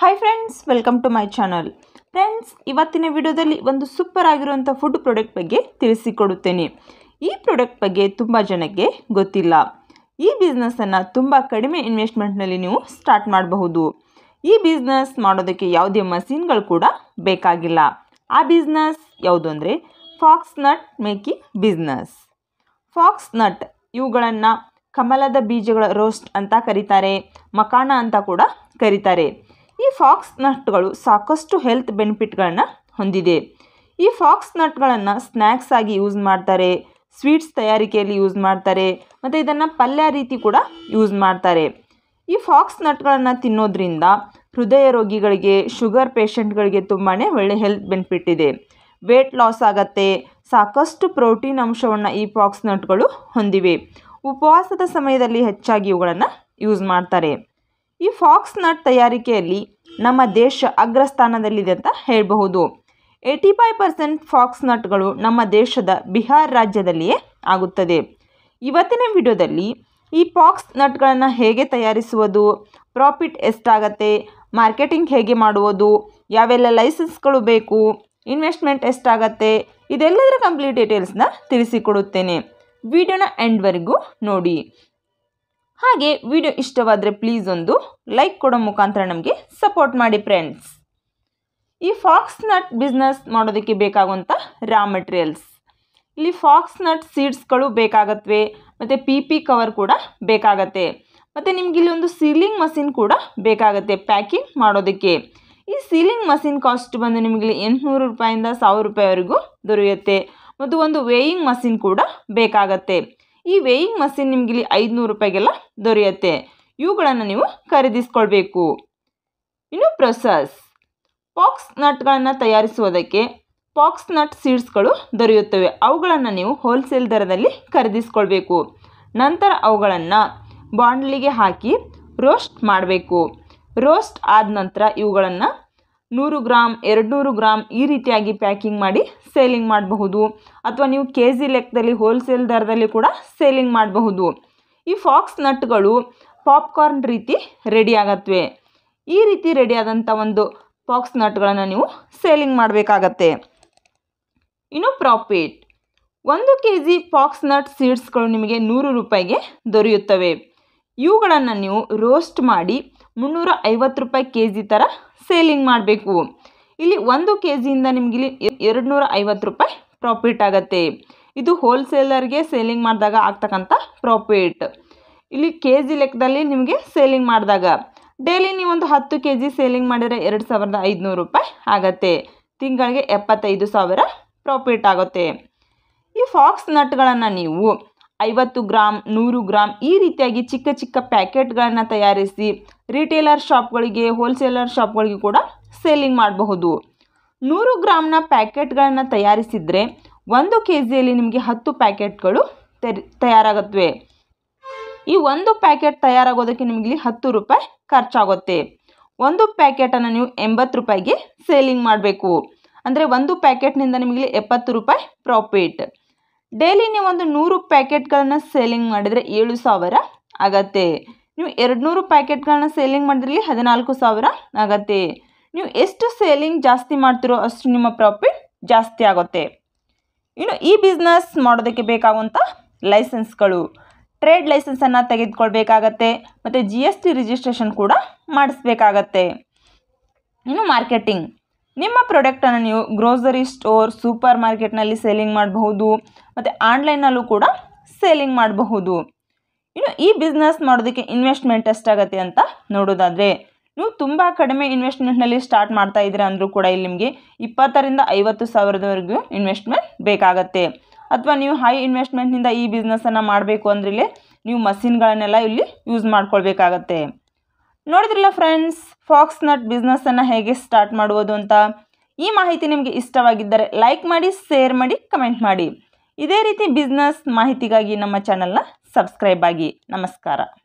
hi friends welcome to my channel friends ಇವತ್ತಿನ ವಿಡಿಯೋದಲ್ಲಿ ಒಂದು ಸೂಪರ್ ಆಗಿರುವಂಥ ಫುಡ್ ಪ್ರಾಡಕ್ಟ್ ಬಗ್ಗೆ ತಿಳಿಸಿಕೊಡುತ್ತೇನೆ ಈ ಪ್ರಾಡಕ್ಟ್ ಬಗ್ಗೆ ತುಂಬ ಜನಕ್ಕೆ ಗೊತ್ತಿಲ್ಲ ಈ ಬಿಸ್ನೆಸ್ಸನ್ನು ತುಂಬ ಕಡಿಮೆ ಇನ್ವೆಸ್ಟ್ಮೆಂಟ್ನಲ್ಲಿ ನೀವು ಸ್ಟಾರ್ಟ್ ಮಾಡಬಹುದು ಈ ಬಿಸ್ನೆಸ್ ಮಾಡೋದಕ್ಕೆ ಯಾವುದೇ ಮಷೀನ್ಗಳು ಕೂಡ ಬೇಕಾಗಿಲ್ಲ ಆ ಬಿಸ್ನೆಸ್ ಯಾವುದು ಅಂದರೆ fox nut making business fox nut ಇವುಗಳನ್ನು ಕಮಲದ ಬೀಜಗಳ ರೋಸ್ಟ್ ಅಂತ ಕರೀತಾರೆ ಮಕಾಣ ಅಂತ ಕೂಡ ಕರೀತಾರೆ ಈ ಫಾಕ್ಸ್ ನಟ್ಗಳು ಸಾಕಷ್ಟು ಹೆಲ್ತ್ ಬೆನಿಫಿಟ್ಗಳನ್ನು ಹೊಂದಿದೆ ಈ ಫಾಕ್ಸ್ ನಟ್ಗಳನ್ನು ಸ್ನ್ಯಾಕ್ಸ್ ಆಗಿ ಯೂಸ್ ಮಾಡ್ತಾರೆ ಸ್ವೀಟ್ಸ್ ತಯಾರಿಕೆಯಲ್ಲಿ ಯೂಸ್ ಮಾಡ್ತಾರೆ ಮತ್ತು ಇದನ್ನು ಪಲ್ಯ ರೀತಿ ಕೂಡ ಯೂಸ್ ಮಾಡ್ತಾರೆ ಈ ಫಾಕ್ಸ್ ನಟ್ಗಳನ್ನು ತಿನ್ನೋದ್ರಿಂದ ಹೃದಯ ರೋಗಿಗಳಿಗೆ ಶುಗರ್ ಪೇಷಂಟ್ಗಳಿಗೆ ತುಂಬಾ ಒಳ್ಳೆ ಹೆಲ್ತ್ ಬೆನಿಫಿಟ್ ಇದೆ ವೇಟ್ ಲಾಸ್ ಆಗತ್ತೆ ಸಾಕಷ್ಟು ಪ್ರೋಟೀನ್ ಅಂಶವನ್ನು ಈ ಫಾಕ್ಸ್ ನಟ್ಗಳು ಹೊಂದಿವೆ ಉಪವಾಸದ ಸಮಯದಲ್ಲಿ ಹೆಚ್ಚಾಗಿ ಇವುಗಳನ್ನು ಯೂಸ್ ಮಾಡ್ತಾರೆ ಈ ಫಾಕ್ಸ್ ನಟ್ ತಯಾರಿಕೆಯಲ್ಲಿ ನಮ್ಮ ದೇಶ ಅಗ್ರಸ್ಥಾನದಲ್ಲಿದೆ ಅಂತ ಹೇಳಬಹುದು ಏಯ್ಟಿ ಫೈವ್ ಪರ್ಸೆಂಟ್ ಫಾಕ್ಸ್ ನಟ್ಗಳು ನಮ್ಮ ದೇಶದ ಬಿಹಾರ್ ರಾಜ್ಯದಲ್ಲಿಯೇ ಆಗುತ್ತದೆ ಇವತ್ತಿನ ವಿಡಿಯೋದಲ್ಲಿ ಈ ಫಾಕ್ಸ್ ನಟ್ಗಳನ್ನು ಹೇಗೆ ತಯಾರಿಸುವುದು ಪ್ರಾಫಿಟ್ ಎಷ್ಟಾಗತ್ತೆ ಮಾರ್ಕೆಟಿಂಗ್ ಹೇಗೆ ಮಾಡುವುದು ಯಾವೆಲ್ಲ ಲೈಸೆನ್ಸ್ಗಳು ಬೇಕು ಇನ್ವೆಸ್ಟ್ಮೆಂಟ್ ಎಷ್ಟಾಗತ್ತೆ ಇದೆಲ್ಲದರ ಕಂಪ್ಲೀಟ್ ಡೀಟೇಲ್ಸ್ನ ತಿಳಿಸಿಕೊಡುತ್ತೇನೆ ವಿಡಿಯೋನ ಎಂಡ್ವರೆಗೂ ನೋಡಿ ಹಾಗೆ ವಿಡಿಯೋ ಇಷ್ಟವಾದರೆ ಪ್ಲೀಸ್ ಒಂದು ಲೈಕ್ ಕೊಡೋ ಮುಖಾಂತರ ನಮಗೆ ಸಪೋರ್ಟ್ ಮಾಡಿ ಫ್ರೆಂಡ್ಸ್ ಈ ಫಾಕ್ಸ್ ನಟ್ ಬಿಸ್ನೆಸ್ ಮಾಡೋದಕ್ಕೆ ಬೇಕಾಗುವಂಥ ರಾ ಮಟೀರಿಯಲ್ಸ್ ಇಲ್ಲಿ ಫಾಕ್ಸ್ ನಟ್ ಸೀಡ್ಸ್ಗಳು ಬೇಕಾಗತ್ವೆ ಮತ್ತು ಪಿ ಪಿ ಕವರ್ ಕೂಡ ಬೇಕಾಗತ್ತೆ ಮತ್ತು ನಿಮ್ಗೆ ಇಲ್ಲಿ ಒಂದು ಸೀಲಿಂಗ್ ಮಷಿನ್ ಕೂಡ ಬೇಕಾಗತ್ತೆ ಪ್ಯಾಕಿಂಗ್ ಮಾಡೋದಕ್ಕೆ ಈ ಸೀಲಿಂಗ್ ಮಷಿನ್ ಕಾಸ್ಟ್ ಬಂದು ನಿಮಗೆ ಎಂಟುನೂರು ರೂಪಾಯಿಂದ ಸಾವಿರ ರೂಪಾಯಿವರೆಗೂ ದೊರೆಯುತ್ತೆ ಮತ್ತು ಒಂದು ವೇಯಿಂಗ್ ಮಷಿನ್ ಕೂಡ ಬೇಕಾಗತ್ತೆ ಈ ವೇಯಿಂಗ್ ಮಷಿನ್ ನಿಮ್ಗೆ ಇಲ್ಲಿ ಐದುನೂರು ರೂಪಾಯಿಗೆಲ್ಲ ದೊರೆಯುತ್ತೆ ಇವುಗಳನ್ನು ನೀವು ಖರೀದಿಸ್ಕೊಳ್ಬೇಕು ಇನ್ನು ಪ್ರೊಸೆಸ್ ಪಾಕ್ಸ್ ನಟ್ಗಳನ್ನು ತಯಾರಿಸುವುದಕ್ಕೆ ಪಾಕ್ಸ್ ನಟ್ ಸೀಡ್ಸ್ಗಳು ದೊರೆಯುತ್ತವೆ ಅವುಗಳನ್ನು ನೀವು ಹೋಲ್ಸೇಲ್ ದರದಲ್ಲಿ ಖರೀದಿಸ್ಕೊಳ್ಬೇಕು ನಂತರ ಅವುಗಳನ್ನು ಬಾಂಡ್ಲಿಗೆ ಹಾಕಿ ರೋಸ್ಟ್ ಮಾಡಬೇಕು ರೋಸ್ಟ್ ಆದ ನಂತರ ಇವುಗಳನ್ನು ನೂರು ಗ್ರಾಮ್ ಎರಡು ನೂರು ಗ್ರಾಮ್ ಈ ರೀತಿಯಾಗಿ ಪ್ಯಾಕಿಂಗ್ ಮಾಡಿ ಸೇಲಿಂಗ್ ಮಾಡಬಹುದು ಅಥವಾ ನೀವು ಕೆ ಜಿ ಲೆಕ್ಕದಲ್ಲಿ ಹೋಲ್ಸೇಲ್ ದರದಲ್ಲಿ ಕೂಡ ಸೇಲಿಂಗ್ ಮಾಡಬಹುದು ಈ ಫಾಕ್ಸ್ ನಟ್ಗಳು ಪಾಪ್ಕಾರ್ನ್ ರೀತಿ ರೆಡಿ ಆಗತ್ವೆ ಈ ರೀತಿ ರೆಡಿಯಾದಂಥ ಒಂದು ಫಾಕ್ಸ್ ನಟ್ಗಳನ್ನು ನೀವು ಸೇಲಿಂಗ್ ಮಾಡಬೇಕಾಗತ್ತೆ ಇನ್ನು ಪ್ರಾಫಿಟ್ ಒಂದು ಕೆ ಜಿ ಫಾಕ್ಸ್ ನಟ್ ಸೀಡ್ಸ್ಗಳು ನಿಮಗೆ ನೂರು ರೂಪಾಯಿಗೆ ದೊರೆಯುತ್ತವೆ ಇವುಗಳನ್ನು ನೀವು ರೋಸ್ಟ್ ಮಾಡಿ ಮುನ್ನೂರ ಐವತ್ತು ರೂಪಾಯಿ ಕೆ ಜಿ ಥರ ಸೇಲಿಂಗ್ ಮಾಡಬೇಕು ಇಲ್ಲಿ ಒಂದು ಕೆ ಜಿಯಿಂದ ನಿಮ್ಗೆ ಇಲ್ಲಿ ಎರಡು ನೂರ ಐವತ್ತು ರೂಪಾಯಿ ಪ್ರಾಫಿಟ್ ಆಗುತ್ತೆ ಇದು ಹೋಲ್ಸೇಲರ್ಗೆ ಸೇಲಿಂಗ್ ಮಾಡಿದಾಗ ಆಗ್ತಕ್ಕಂಥ ಪ್ರಾಫಿಟ್ ಇಲ್ಲಿ ಕೆ ಜಿ ಲೆಕ್ಕದಲ್ಲಿ ನಿಮಗೆ ಸೇಲಿಂಗ್ ಮಾಡಿದಾಗ ಡೈಲಿ ನೀವು ಒಂದು ಹತ್ತು ಕೆ ಜಿ ಸೇಲಿಂಗ್ ಮಾಡಿದರೆ ಎರಡು ಸಾವಿರದ ಐದುನೂರು ರೂಪಾಯಿ ಆಗತ್ತೆ ತಿಂಗಳಿಗೆ ಎಪ್ಪತ್ತೈದು ಸಾವಿರ ಪ್ರಾಫಿಟ್ ಆಗುತ್ತೆ ಈ ಫಾಕ್ಸ್ ನಟ್ಗಳನ್ನು ನೀವು ಐವತ್ತು ಗ್ರಾಮ್ ನೂರು ಗ್ರಾಮ್ ಈ ರೀತಿಯಾಗಿ ಚಿಕ್ಕ ಚಿಕ್ಕ ಪ್ಯಾಕೆಟ್ಗಳನ್ನು ತಯಾರಿಸಿ ರಿಟೇಲರ್ ಶಾಪ್ಗಳಿಗೆ ಹೋಲ್ಸೇಲರ್ ಶಾಪ್ಗಳಿಗೆ ಕೂಡ ಸೇಲಿಂಗ್ ಮಾಡಬಹುದು ನೂರು ಗ್ರಾಮ್ನ ಪ್ಯಾಕೆಟ್ಗಳನ್ನು ತಯಾರಿಸಿದರೆ ಒಂದು ಕೆ ಜಿಯಲ್ಲಿ ನಿಮಗೆ ಹತ್ತು ಪ್ಯಾಕೆಟ್ಗಳು ತೆರಿ ತಯಾರಾಗುತ್ತವೆ ಈ ಒಂದು ಪ್ಯಾಕೆಟ್ ತಯಾರಾಗೋದಕ್ಕೆ ನಿಮಗೆ ಹತ್ತು ರೂಪಾಯಿ ಖರ್ಚಾಗುತ್ತೆ ಒಂದು ಪ್ಯಾಕೆಟನ್ನು ನೀವು ಎಂಬತ್ತು ರೂಪಾಯಿಗೆ ಸೇಲಿಂಗ್ ಮಾಡಬೇಕು ಅಂದರೆ ಒಂದು ಪ್ಯಾಕೆಟ್ನಿಂದ ನಿಮಗೆ ಎಪ್ಪತ್ತು ರೂಪಾಯಿ ಪ್ರಾಫಿಟ್ ಡೈಲಿ ನೀವು ಒಂದು ನೂರು ಪ್ಯಾಕೆಟ್ಗಳನ್ನ ಸೇಲಿಂಗ್ ಮಾಡಿದರೆ ಏಳು ಸಾವಿರ ಆಗತ್ತೆ ನೀವು ಎರಡು ನೂರು ಪ್ಯಾಕೆಟ್ಗಳನ್ನ ಸೇಲಿಂಗ್ ಮಾಡಿದ್ರೆ ಹದಿನಾಲ್ಕು ಸಾವಿರ ಆಗತ್ತೆ ನೀವು ಎಷ್ಟು ಸೇಲಿಂಗ್ ಜಾಸ್ತಿ ಮಾಡ್ತಿರೋ ಅಷ್ಟು ನಿಮ್ಮ ಪ್ರಾಫಿಟ್ ಜಾಸ್ತಿ ಆಗುತ್ತೆ ಇನ್ನು ಈ ಬಿಸ್ನೆಸ್ ಮಾಡೋದಕ್ಕೆ ಬೇಕಾಗುವಂಥ ಲೈಸೆನ್ಸ್ಗಳು ಟ್ರೇಡ್ ಲೈಸೆನ್ಸನ್ನು ತೆಗೆದುಕೊಳ್ಬೇಕಾಗತ್ತೆ ಮತ್ತು ಜಿ ಎಸ್ ಟಿ ರಿಜಿಸ್ಟ್ರೇಷನ್ ಕೂಡ ಮಾಡಿಸ್ಬೇಕಾಗತ್ತೆ ಇನ್ನು ಮಾರ್ಕೆಟಿಂಗ್ ನಿಮ್ಮ ಪ್ರಾಡಕ್ಟನ್ನು ನೀವು ಗ್ರೋಸರಿ ಸ್ಟೋರ್ ಸೂಪರ್ ಮಾರ್ಕೆಟ್ನಲ್ಲಿ ಸೇಲಿಂಗ್ ಮಾಡಬಹುದು ಮತ್ತು ಆನ್ಲೈನಲ್ಲೂ ಕೂಡ ಸೇಲಿಂಗ್ ಮಾಡಬಹುದು ಇನ್ನು ಈ ಬಿಸ್ನೆಸ್ ಮಾಡೋದಕ್ಕೆ ಇನ್ವೆಸ್ಟ್ಮೆಂಟ್ ಎಷ್ಟಾಗತ್ತೆ ಅಂತ ನೋಡೋದಾದರೆ ನೀವು ತುಂಬ ಕಡಿಮೆ ಇನ್ವೆಸ್ಟ್ಮೆಂಟ್ನಲ್ಲಿ ಸ್ಟಾರ್ಟ್ ಮಾಡ್ತಾ ಇದ್ದೀರಾ ಅಂದರೂ ಕೂಡ ಇಲ್ಲಿ ನಿಮಗೆ ಇಪ್ಪತ್ತರಿಂದ ಐವತ್ತು ಸಾವಿರದವರೆಗೂ ಇನ್ವೆಸ್ಟ್ಮೆಂಟ್ ಬೇಕಾಗತ್ತೆ ಅಥವಾ ನೀವು ಹೈ ಇನ್ವೆಸ್ಟ್ಮೆಂಟ್ನಿಂದ ಈ ಬಿಸ್ನೆಸ್ಸನ್ನು ಮಾಡಬೇಕು ಅಂದ್ರೆ ನೀವು ಮಷಿನ್ಗಳನ್ನೆಲ್ಲ ಇಲ್ಲಿ ಯೂಸ್ ಮಾಡ್ಕೊಳ್ಬೇಕಾಗತ್ತೆ ನೋಡಿದ್ರಲ್ಲ ಫ್ರೆಂಡ್ಸ್ ಫಾಕ್ಸ್ ನಟ್ ಬಿಸ್ನೆಸ್ಸನ್ನು ಹೇಗೆ ಸ್ಟಾರ್ಟ್ ಮಾಡುವುದು ಅಂತ ಈ ಮಾಹಿತಿ ನಿಮಗೆ ಇಷ್ಟವಾಗಿದ್ದರೆ ಲೈಕ್ ಮಾಡಿ ಶೇರ್ ಮಾಡಿ ಕಮೆಂಟ್ ಮಾಡಿ ಇದೇ ರೀತಿ ಬಿಸ್ನೆಸ್ ಮಾಹಿತಿಗಾಗಿ ನಮ್ಮ ಚಾನಲ್ನ ಸಬ್ಸ್ಕ್ರೈಬ್ ಆಗಿ ನಮಸ್ಕಾರ